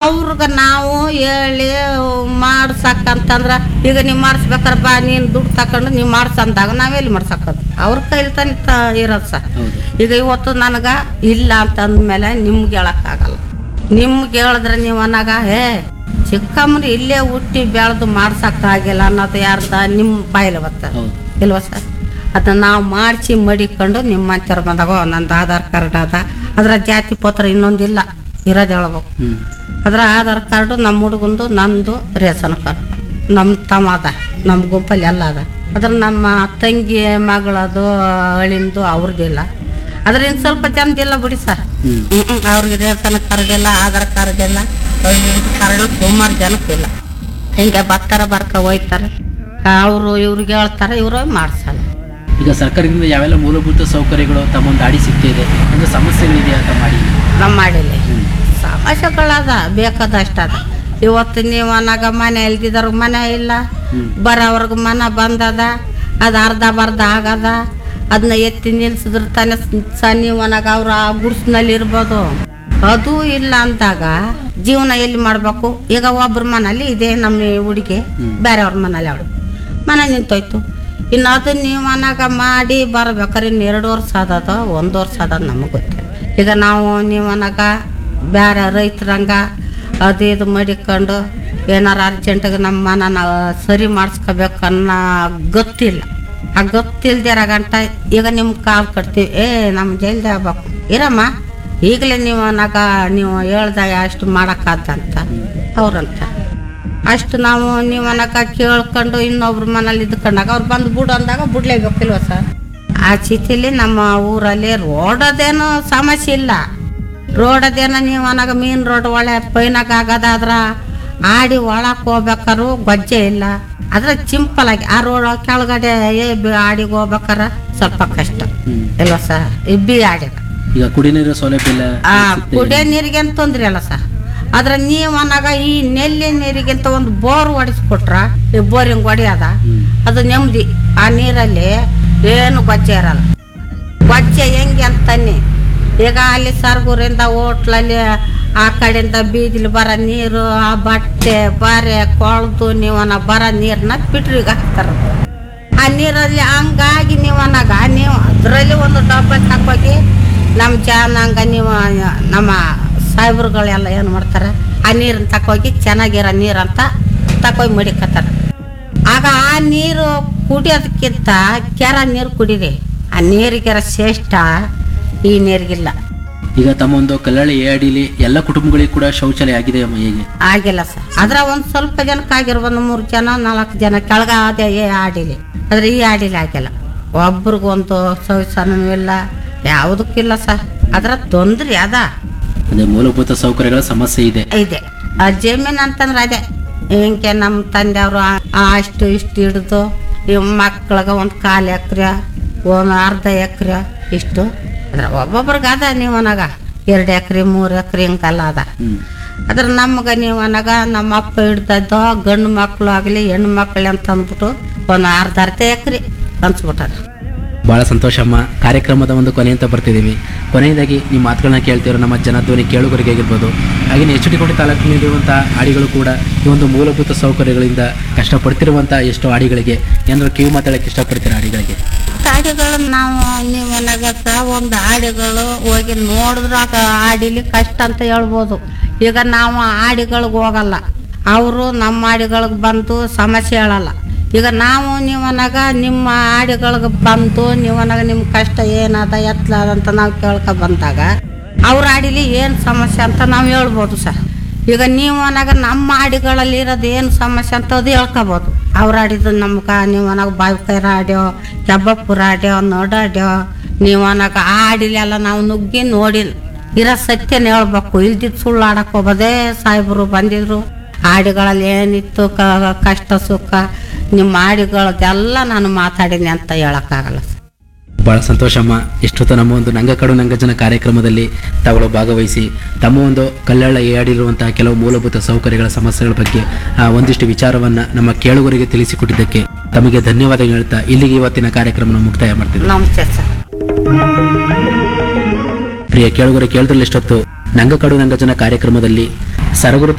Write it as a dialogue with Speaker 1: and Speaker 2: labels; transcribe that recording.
Speaker 1: ಅವ್ರಿಗೆ ನಾವು ಹೇಳಿ ಮಾಡ್ಸಕ್ಕಂತಂದ್ರ ಈಗ ನೀವು ಮಾಡಿಸ್ಬೇಕಾರೆ ಬಾ ನೀನು ದುಡ್ಡು ತಕೊಂಡು ನೀವು ಮಾಡ್ಸಂದಾಗ ನಾವೆಲ್ಲಿ ಮಾಡ್ಸಕ್ಕದು ಅವ್ರ ಕೈಲಿ ತಾನೇ ತ ಇರೋದು ಸರ್
Speaker 2: ಹೌದು
Speaker 1: ಈಗ ಇವತ್ತು ನನಗೆ ಇಲ್ಲ ಅಂತ ಅಂದ್ಮೇಲೆ ನಿಮ್ಗೆ ಹೇಳಕ್ಕಾಗಲ್ಲ ನಿಮ್ಗೆ ಹೇಳಿದ್ರೆ ನೀವು ಅನ್ನಾಗ ಹೇ ಚಿಕ್ಕಮ್ಮನ ಇಲ್ಲೇ ಹುಟ್ಟಿ ಬೆಳೆದು ಮಾಡ್ಸಕ್ಕಾಗಿಲ್ಲ ಅನ್ನೋದು ಯಾರ್ದ ನಿಮ್ಮ ಬಾಯಲ್ಲಿ ಬರ್ತದೆ
Speaker 2: ಹೌದು
Speaker 1: ಇಲ್ವಾ ಸರ್ ಅದನ್ನ ನಾವು ಮಾಡಿಸಿ ಮಡಿಕೊಂಡು ನಿಮ್ಮ ಹತ್ತಿರ ಬಂದಾಗ "ಓ, ನಂದು ಆಧಾರ್ ಕಾರ್ಡ್ ಅದ ಅದರ ಜಾತಿ ಪತ್ರ ಇನ್ನೊಂದಿಲ್ಲ ಇರೋದು ಹೇಳ್ಬೇಕು
Speaker 2: ಹ್ಮ್
Speaker 1: ಅದರ ಆಧಾರ್ ಕಾರ್ಡು ನಮ್ಮ ಹುಡುಗಂದು ನಂದು ರೇಷನ್ ಕಾರ್ಡ್ ನಮ್ಮ ತಮ್ಮ ಅದ ನಮ್ಮ ಗುಂಪಲ್ಲಿ ಎಲ್ಲ ಅದ ಅದ್ರ ನಮ್ಮ ತಂಗಿ ಮಗಳದು ಅಳಿಂದು ಅವ್ರದ್ದಿಲ್ಲ ಅದ್ರಿಂದ ಸ್ವಲ್ಪ ಜನದಿಲ್ಲ ಬಿಡಿ ಸರ್
Speaker 2: ಹ್ಮ್
Speaker 1: ಹ್ಮ್, ಅವ್ರಿಗೆ ರೇಷನ್ ಕಾರ್ಡ್ ಇಲ್ಲ ಆಧಾರ್ ಕಾರ್ಡ್ ಇಲ್ಲ ಕಾರ್ಡ್ ಸುಮಾರು ಜನಕ್ಕಿಲ್ಲ ಹಿಂಗೆ ಬರ್ತಾರ ಬರ್ಕ ಹೋಯ್ತಾರೆ ಅವರು ಇವ್ರಿಗೆ ಹೇಳ್ತಾರೆ ಇವರು ಮಾಡ್ಸಲ್ಲ
Speaker 2: ಈಗ ಸರ್ಕಾರದಿಂದ ಯಾವೆಲ್ಲ ಮೂಲಭೂತ ಸೌಕರ್ಯಗಳು ತಮ್ಮ ಒಂದು ಅಡಿ ಸಿಗ್ತಿದೆ ಅಂದ್ರೆ ಸಮಸ್ಯೆಗಳಿದೆ ಅಂತ ಮಾಡಿ
Speaker 1: ನಮ್ಮ ಮಾಡಿಲ್ಲ
Speaker 2: ಹ್ಮ್
Speaker 1: ಸಮಸ್ಯೆಗಳದ ಬೇಕಾದಷ್ಟದ ಇವತ್ತು ನೀವು ಅನ್ನಾಗ ಮನೆ ಇಲ್ದಿದ್ರ ಮನೆ ಇಲ್ಲ
Speaker 2: ಹ್ಮ್
Speaker 1: ಬರೋವ್ರಿಗೆ ಮನ ಬಂದದ ಅದು ಅರ್ಧ ಬರ್ಧ ಆಗದ ಅದನ್ನ ಎತ್ತಿ ನಿಲ್ಸಿದ್ರ ತಾನೆ ಸನ್ನಿ ಒಣಗ ಅವ್ರು ಆ ಗುಡ್ಸ್ನಲ್ಲಿ ಇರ್ಬೋದು ಅದು ಇಲ್ಲ ಅಂದಾಗ ಜೀವನ ಎಲ್ಲಿ ಮಾಡ್ಬೇಕು ಈಗ ಒಬ್ರ ಮನೇಲಿ ಇದೆ ನಮ್ಮ ಹುಡುಗಿ
Speaker 2: ಹ್ಮ್.
Speaker 1: ಬೇರೆಯವ್ರ ಮನೇಲಿ ಅವಳು ಮನೆ ನಿಂತೋಯ್ತು ಇನ್ನು ಅದು ನೀವು ಅನ್ನಾಗ ಮಾಡಿ ಬರ್ಬೇಕಾದ್ರೆ ಇನ್ನು ಎರಡು ವರ್ಷ ಆದದ ಒಂದು ವರ್ಷ ಆದ ನಮಗೆ ಗೊತ್ತಿಲ್ಲ ಈಗ ನಾವು ನೀವು ಅನ್ನಾಗ ಬೇರೆ ರೈತರಂಗ ಅದು ಇದು ಮಡಿಕೊಂಡು ಏನಾರ ಅರ್ಜೆಂಟಿಗೆ ನಮ್ಮ ಮನ ಸರಿ ಮಾಡಿಸ್ಕೋಬೇಕು ಅನ್ನೋ ಗೊತ್ತಿಲ್ಲ ಆ ಗೊತ್ತಿಲ್ದಿರ ಗಂಟ ಈಗ ನಿಮ್ಮ ಕಾಲ್ ಕಟ್ತೀವಿ ಏ ನಮ್ಮ ಜೈಲ್ದೆ ಆಗ್ಬೇಕು ಇರಮ್ಮ ಈಗಲೇ ನೀವು ಅನ್ನಾಗ ನೀವು ಹೇಳ್ದಾಗ ಅಷ್ಟು ಮಾಡೋಕ್ಕಾದಂತ ಅವ್ರಂತ ಅಷ್ಟು ನಾವು ನೀವು ಅನ್ನಕ ಕೇಳ್ಕೊಂಡು ಇನ್ನೊಬ್ರ ಮನೇಲಿ ಇದ್ಕೊಂಡಾಗ ಅವ್ರು ಬಂದು ಬಿಡು ಅಂದಾಗ ಬಿಡ್ಲೇಬೇಕಿಲ್ವ ಸರ್ ಆ ಸ್ಥಿತಿಲಿ ನಮ್ಮ ಊರಲ್ಲಿ ರೋಡದೇನು ಸಮಸ್ಯೆ ಇಲ್ಲ ರೋಡದೇನೋ ನೀವು ಅನ್ನಾಗ ಮೀನ್ ರೋಡ್ ಒಳ್ಳೆ ಪೈನಾಗ ಆಗದಾದ್ರ ಆಡಿ ಒಳಕ್ಕೆ ಹೋಗ್ಬೇಕಾರು ಗೊಜ್ಜೆ ಇಲ್ಲ ಅದ್ರ ಸಿಂಪಲ್ ಆಗಿ ಆ ರೋಡ್ ಕೆಳಗಡೆ ಏ ಬಿ- ಆಡಿಗೆ ಹೋಗ್ಬೇಕಾರ ಸ್ವಲ್ಪ ಕಷ್ಟ
Speaker 2: ಹ್ಮ್
Speaker 1: ಇಲ್ವ ಸರ್ ಇಬ್ಬಿ ಆಡಿದ
Speaker 2: ಈಗ ಕುಡಿ ನೀರು ಸೌಲಭ್ಯ ಎಲ್ಲ
Speaker 1: ಆ
Speaker 2: ಸಿಗ್ತಾ ಇದೆ.
Speaker 1: ಕುಡಿಯೋ ನೀರಿಗೆ ಅಂತ ತೊಂದ್ರೆ ಅಲ್ಲ ಸರ್ ಆದ್ರೆ ನೀವು ಅನ್ನಾಗ ಈ ನೆಲ್ಲಿ ನೀರಿಗೆ ಅಂತ ಒಂದು ಬೋರ್ ಹೊಡಿಸ್ಕೊಟ್ರ ಈ ಬೋರಿಂಗ್ ಹೊಡಿಯೋದ
Speaker 2: ಹ್ಮ್
Speaker 1: ಅದು ನೆಮ್ಮದಿ ಆ ನೀರಲ್ಲಿ ಏನು ಗೊಜ್ಜೆ ಇರಲ್ಲ ಗೊಜ್ಜೆ ಹೆಂಗೆ ಅಂತನ್ನಿ ಈಗ ಅಲ್ಲಿ ಸರ್ಗೂರಿಂದ ಹೋಟ್ಲಲ್ಲಿ ಆ ಕಡೆಯಿಂದ ಬೀದಿಲಿ ಬರೋ ನೀರು ಆ ಬಟ್ಟೆ ಬರೆ ಕೊಳ್ದು ನೀವನ್ನ ಬರೋ ನೀರನ್ನ ಬಿಟ್ರಿಗೆ ಹಾಕ್ತಾರೆ ಆ ನೀರಲ್ಲಿ ಹಂಗಾಗಿ ನೀವು ಅನ್ನಾಗ ನೀವು ಅದರಲ್ಲಿ ಒಂದು ಡಬ್ಬ ಹಾಕೋಗಿ ನಮ್ಮ ಜನಾಂಗ ನೀವು ನಮ್ಮ ಸಾಹೇಬ್ರುಗಳೆಲ್ಲ ಏನು ಮಾಡ್ತಾರೆ ಆ ನೀರನ್ನ ತಕೋಗಿ ಚೆನ್ನಾಗಿರೋ ನೀರಂತ ತಕೋಗಿ ಮಡಿಕತ್ತಾರೆ ಆಗ ಆ ನೀರು ಕುಡಿಯೋದಕ್ಕಿಂತ ಕೆರ ನೀರು ಕುಡಿದೆ ಆ ನೀರಿಗೆರ ಶ್ರೇಷ್ಠ ಈ ನೀರಿಗಿಲ್ಲ
Speaker 2: ಈಗ ತಮ್ಮ ಒಂದು ಕಲ್ಲಳ್ಳಿ ಎ ಅಡಿಲಿ ಎಲ್ಲ ಕುಟುಂಬಗಳಿಗೆ ಕೂಡ ಶೌಚಾಲಯ ಆಗಿದೆ ಅಮ್ಮ ಹೇಗೆ
Speaker 1: ಆಗಿಲ್ಲ ಸರ್ ಅದ್ರ ಒಂದು ಸ್ವಲ್ಪ ಜನಕ್ಕೆ ಆಗಿರ್ಬೋದು ಮೂರು ಜನ ನಾಲ್ಕು ಜನ ಕೆಳಗ ಅದೇ ಏ ಆಡಿಲಿ ಆದ್ರೆ ಈ ಆಡಿಲಿ ಆಗಿಲ್ಲ ಒಬ್ರಿಗೊಂದು ಶೌಚಾಲಯನೂ ಇಲ್ಲ ಯಾವುದಕ್ಕಿಲ್ಲ ಸರ್ ಅದ್ರ ತೊಂದ್ರೆ ಅದ
Speaker 2: ಅದೇ ಮೂಲಭೂತ ಸೌಕರ್ಯಗಳ ಸಮಸ್ಯೆ ಇದೆ
Speaker 1: ಇದೆ ಆ ಜಮೀನು ಅಂತಂದ್ರೆ ಅದೇ ಹಿಂಗೆ ನಮ್ಮ ತಂದೆಯವರು ಅಷ್ಟು ಇಷ್ಟು ಹಿಡ್ದು ಈ ಮಕ್ಳಿಗೆ ಒಂದು ಕಾಲು ಎಕ್ರೆ ಒಂದು ಅರ್ಧ ಎಕ್ರೆ ಇಷ್ಟು ಅದ್ರ ಒಬ್ಬೊಬ್ರಿಗೆ ಅದ ನೀವು ಅನಾಗ ಎರಡು ಎಕ್ರೆ ಮೂರು ಎಕ್ರೆ ಹಿಂಗೆಲ್ಲ ಅದ
Speaker 2: ಹ್ಮ್
Speaker 1: ಅದ್ರ ನಮ್ಗೆ ನೀವು ಅನಾಗ ನಮ್ಮ ಅಪ್ಪ ಹಿಡ್ದದ್ದು ಗಂಡು ಮಕ್ಕಳು ಆಗಲಿ ಹೆಣ್ಣು ಮಕ್ಕಳು ಅಂತ ಅಂದ್ಬಿಟ್ಟು ಒಂದು ಅರ್ಧ ಅರ್ಧ ಎಕ್ರೆ ಹಂಚ್ಬಿಟ್ಟಾರ
Speaker 2: ಬಹಳ ಸಂತೋಷ ಅಮ್ಮ ಕಾರ್ಯಕ್ರಮದ ಒಂದು ಕೊನೆ ಅಂತ ಬರ್ತಿದ್ದೀವಿ ಕೊನೆಯದಾಗಿ ನಿಮ್ಮ ಮಾತುಗಳನ್ನ ಕೇಳ್ತಿರೋ ನಮ್ಮ ಜನಧ್ವನಿ ಕೇಳುಗರಿಗೆ ಆಗಿರ್ಬೋದು ಹಾಗೆಯೇ ಎಚ್ ಡಿ ಕೋಟೆ ತಾಲೂಕಿನಲ್ಲಿರುವಂಥ ಆಡಿಗಳು ಕೂಡ ಈ ಒಂದು ಮೂಲಭೂತ ಸೌಕರ್ಯಗಳಿಂದ ಕಷ್ಟಪಡ್ತಿರುವಂಥ ಎಷ್ಟೋ ಆಡಿಗಳಿಗೆ ಏನಾದ್ರು ಕಿವಿ ಮಾತಾಡಕ್ಕೆ ಇಷ್ಟಪಡ್ತೀರಾ ಆಡಿಗಳಿಗೆ
Speaker 1: ಆಡಿಗಳು ನಾವು ನೀವು ಏನಾಗತ್ತ ಒಂದು ಆಡಿಗಳು ಹೋಗಿ ನೋಡಿದ್ರೆ ಅದು ಆಡಿಲಿ ಕಷ್ಟ ಅಂತ ಹೇಳ್ಬೋದು ಈಗ ನಾವು ಆಡಿಗಳಿಗೆ ಹೋಗಲ್ಲ ಅವರು ನಮ್ಮ ಆಡಿಗಳಿಗೆ ಬಂದು ಸಮಸ್ಯೆ ಹೇಳಲ್ಲ ಈಗ ನಾವು ನೀವನಾಗ ನಿಮ್ಮ ಆಡಿಗಳಿಗೆ ಬಂದು ನೀವನಾಗ ನಿಮ್ಮ ಕಷ್ಟ ಏನದ ಎತ್ತಲ ಅಂತ ನಾವು ಕೇಳ್ಕೊ ಬಂದಾಗ ಅವ್ರ ಆಡಿಲಿ ಏನು ಸಮಸ್ಯೆ ಅಂತ ನಾವು ಹೇಳ್ಬೋದು ಸರ್ ಈಗ ನೀವು ಅನ್ನಾಗ ನಮ್ಮ ಹಾಡಿಗಳಲ್ಲಿ ಇರೋದು ಏನು ಸಮಸ್ಯೆ ಅಂತ ಅದು ಹೇಳ್ಕೊಬೋದು ಅವ್ರು ಆಡಿದ್ದು ನಮ್ಗೆ ನೀವು ಅನ್ನಾಗ ಬಾವಿಕೈರ ಆಡ್ಯೋ ಕೆಬ್ಬಪ್ಪುರ ಆಡ್ಯೋ ನೋಡಾಡ್ಯೋ ನೀವು ಅನ್ನಾಗ ಆ ಹಾಡಿಲೆಲ್ಲ ನಾವು ನುಗ್ಗಿ ನೋಡಿಲ್ಲ ಇರೋ ಸತ್ಯನ ಹೇಳ್ಬೇಕು ಇಲ್ದಿದ್ದು ಸುಳ್ಳು ಆಡಕ್ಕೆ ಹೋಗೋದೇ ಸಾಹೇಬರು ಬಂದಿದ್ರು ಹಾಡಿಗಳಲ್ಲಿ ಏನಿತ್ತು ಕ- ಕಷ್ಟ ಸುಖ ನಿಮ್ಮ ಹಾಡಿಗಳದ್ದೆಲ್ಲ ನಾನು ಮಾತಾಡೀನಿ ಅಂತ ಹೇಳೋಕ್ಕಾಗಲ್ಲ ಸರ್
Speaker 2: ಬಹಳ ಸಂತೋಷಮ್ಮ ಇಷ್ಟೊತ್ತು ನಮ್ಮ ಒಂದು ನಂಗಕಡು ನಂಗಜನ ಕಾರ್ಯಕ್ರಮದಲ್ಲಿ ತಾವುಗಳು ಭಾಗವಹಿಸಿ ತಮ್ಮ ಒಂದು ಕಲ್ಲಳ್ಳ ಏಡಿರುವಂತಹ ಕೆಲವು ಮೂಲಭೂತ ಸೌಕರ್ಯಗಳ ಸಮಸ್ಯೆಗಳ ಬಗ್ಗೆ ಆ, ಒಂದಿಷ್ಟು ವಿಚಾರವನ್ನ ನಮ್ಮ ಕೇಳುಗರಿಗೆ ತಿಳಿಸಿಕೊಟ್ಟಿದ್ದಕ್ಕೆ ತಮಗೆ ಧನ್ಯವಾದ ಹೇಳ್ತಾ ಇಲ್ಲಿಗೆ ಇವತ್ತಿನ ಕಾರ್ಯಕ್ರಮ ಮುಕ್ತಾಯ ಮಾಡ್ತಿದ್ದೆ
Speaker 1: ನಮಸ್ತೆ ಸರ್
Speaker 2: ಪ್ರಿಯ ಕೇಳುಗರೆ ಕೇಳಿದ್ರಲ್ಲಿ ಇಷ್ಟೊತ್ತು ನಂಗಕಡು ನಂಗಜನ ಕಾರ್ಯಕ್ರಮದಲ್ಲಿ ಸರಗುರು